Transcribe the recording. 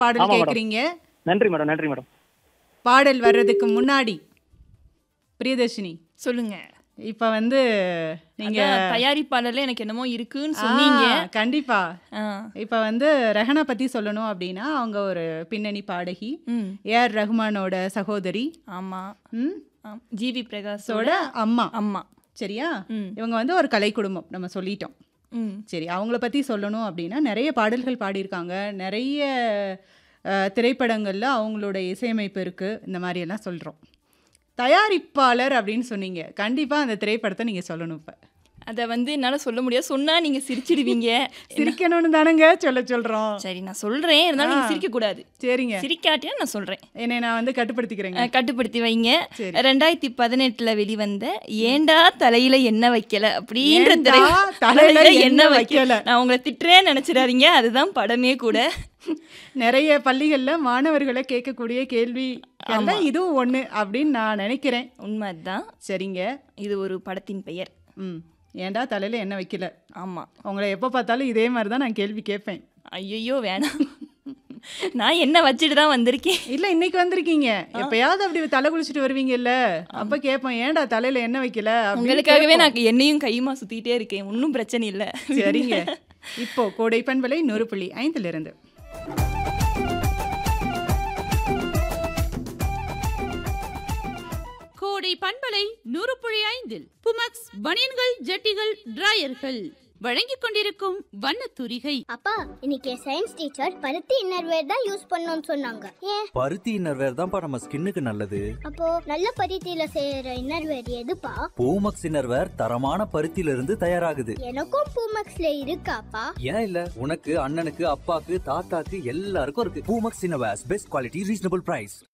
பாடல் ஆமா, மேடம். கேக்குறீங்க நன்றி மேடம் நன்றி மேடம் பாடல் வர்றதுக்கு முன்னாடி பிரியதர்ஷினி சொல்லுங்க இப்ப வந்து நீங்க அதான் தயாரிப்பாளர்ல எனக்கு என்னமோ இருக்குன்னு சொன்னீங்க ஆ, கண்டிப்பா ஆ. இப்ப வந்து ரெஹனா பத்தி சொல்லணும் அப்படின்னா அவங்க ஒரு பின்னணி பாடகி ம் ஏஆர் ரஹ்மானோட சகோதரி ஆமா ம் ஆம். ஜிவி பிரகாஷோட சோட அம்மா அம்மா சரியா ம் இவங்க வந்து ஒரு கலை குடும்பம் நம்ம சொல்லிட்டோம் ம் சரி அவங்கள பற்றி சொல்லணும் அப்படின்னா நிறைய பாடல்கள் பாடியிருக்காங்க நிறைய அஹ், திரைப்படங்கள்ல அவங்களோட இசையமைப்பு இருக்குது இந்த மாதிரி எல்லாம் சொல்கிறோம் தயாரிப்பாளர் அப்படின்னு சொன்னீங்க கண்டிப்பாக அந்த திரைப்படத்தை நீங்கள் சொல்லணும் இப்போ அத வந்து என்னால சொல்ல முடியாது சொன்னா நீங்க சிரிச்சிடுவீங்க சிரிக்கணும்னு தானங்க சொல்ல சொல்கிறோம் சரி நான் சொல்றேன் இருந்தாலும் நீங்க சிரிக்க கூடாது சரிங்க சிரிக்காட்டியா நான் சொல்றேன் என்னை நான் வந்து கட்டுப்படுத்திக்கிறேங்க அஹ், கட்டுப்படுத்தி வைங்க சரி. ரெண்டாயிரத்தி பதினெட்டுல வெளிவந்த ஏண்டா தலையில என்ன வைக்கல அப்படின்ற ஏண்டா திரை- தலையில எண்ணெய் வைக்கல. நான் உங்களை திட்டுறேன்னு நினைச்சிடாதீங்க அதுதான் படமே கூட நிறைய பள்ளிகளில் மாணவர்களை கேட்கக்கூடிய கேள்வி எல்லாம் இதுவும் ஒன்று அப்படின்னு நான் நினைக்கிறேன் உண்மை அதுதான் சரிங்க இது ஒரு படத்தின் பெயர் ம் ஏன்டா தலையில் என்ன வைக்கல ஆமா உங்களை எப்போ பார்த்தாலும் இதே மாதிரி தான் நான் கேள்வி கேட்பேன் ஐயோ வேணாம் நான் என்ன வச்சுட்டு தான் வந்திருக்கேன் இல்ல இன்னைக்கு வந்திருக்கீங்க எப்பயாவது அப்படி தலை குளிச்சுட்டு வருவீங்கல்ல அப்ப கேட்போம் ஏன்டா தலையில என்ன வைக்கல அப்படின்னு உங்களுக்காகவே கேட்போம். நான் என்னையும் கையுமா சுத்திட்டே இருக்கேன் ஒன்றும் பிரச்சனை இல்லை சரிங்க இப்போ கோடை பண்பலை நூறு புள்ளி ஐந்துல இருந்து கோடை பண்பலை நூறு புள்ளி ஐந்தில் புமக்ஸ் பனியன்கள் ஜட்டிகள் டிராயர்கள் வழங்கிக் கொண்டிருக்கும் வண்ணத் தூரிகை அப்பா இன்னைக்கு சயின்ஸ் டீச்சர் பருத்தி இன்னர்வேர் தான் யூஸ் பண்ணணும்னு சொன்னாங்க ஏன் பருத்தி இன்னர்வேர் தான்ப்பா நம்ம ஸ்கின்னுக்கு நல்லது அப்போ நல்ல பருத்தியில செய்யற இன்னர்வேர் எதுப்பா பூமக்ஸ் இன்னர்வேர் தரமான பருத்தியில இருந்து தயாராகுது எனக்கும் பூமக்ஸ்ல இருக்காப்பா ஏன் இல்ல உனக்கு அண்ணனுக்கு அப்பாக்கு தாத்தாக்கு எல்லாருக்கும் இருக்கு Poomex innerwears best quality reasonable price